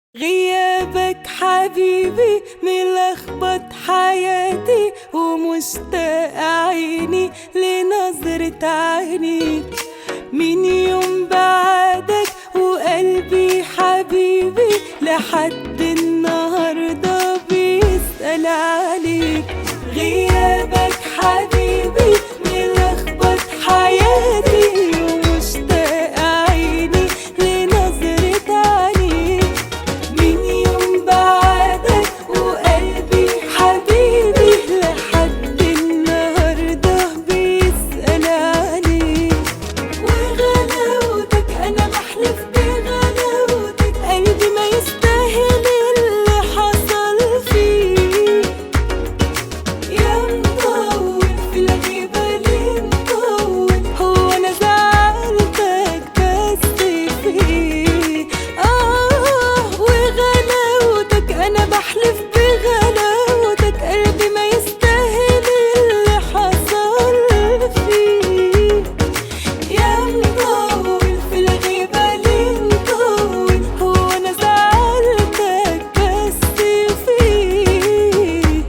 غيابك حبيبي ملخبط حياتي ومشتاق عيني لنظرة عينيك من يوم بعدك وقلبي حبيبي لحد النهاردة بيسأل عليك غيابك حبيبي ملخبط حياتي ومشتاق عيني لنظرة عينيك من يوم بعدك وقلبي حبيبي لحد النهاردة بيسأل عليك وغلاوتك أنا بحلف بغلاوتك قلبي ما يستاهل اللي حصل فيه يا مطول في الغيبة ليه مطول هو أنا زعلتك بس فيه آه وغلاوتك أنا بحلف بغلاوتك قلبي ما يستاهل اللي حصل فيه يا مطول في الغيبة ليه مطول هو أنا زعلتك بس فيه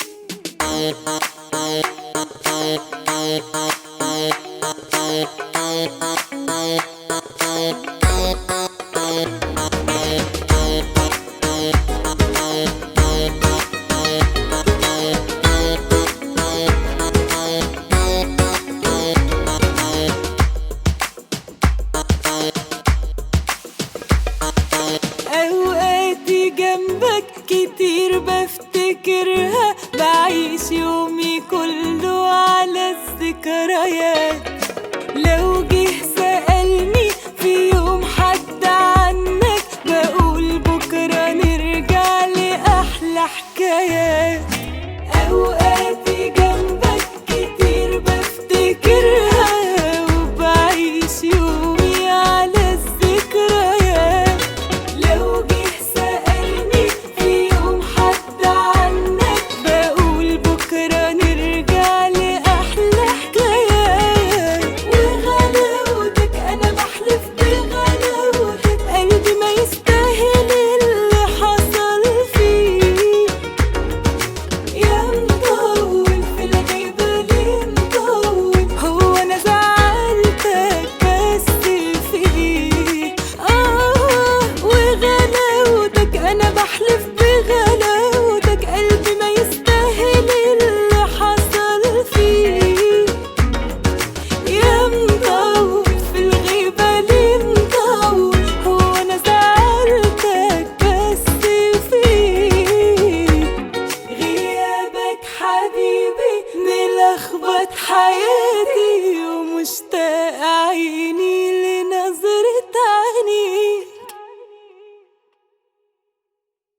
أوقاتي جنبك كتير بفتكرها بعيش يومي كله على الذكريات لو جه سألني في يوم حد عنك بقول بكرة نرجع لأحلى حكايات أوقاتي جنبك كتير بفتكرها وبعيش يومي على الذكريات لو جه سألني في يوم حد عنك بقول بكرة نرجع لأحلى حكايات وغلاوتك أنا بحلف بغلاوتك قلبي ما يستاهل اللي حصل فيه يا مطول في الغيبة ليه مطول هو أنا زعلتك بس فيه آه وغلاوتك أنا بحلف بغلاوتك قلبي ما يستاهل اللي حصل فيه يا مطول في الغيبة ليه مطول هو أنا زعلتك بس فيه غيابك حبيبي ملخبط حياتي ومشتاق عيني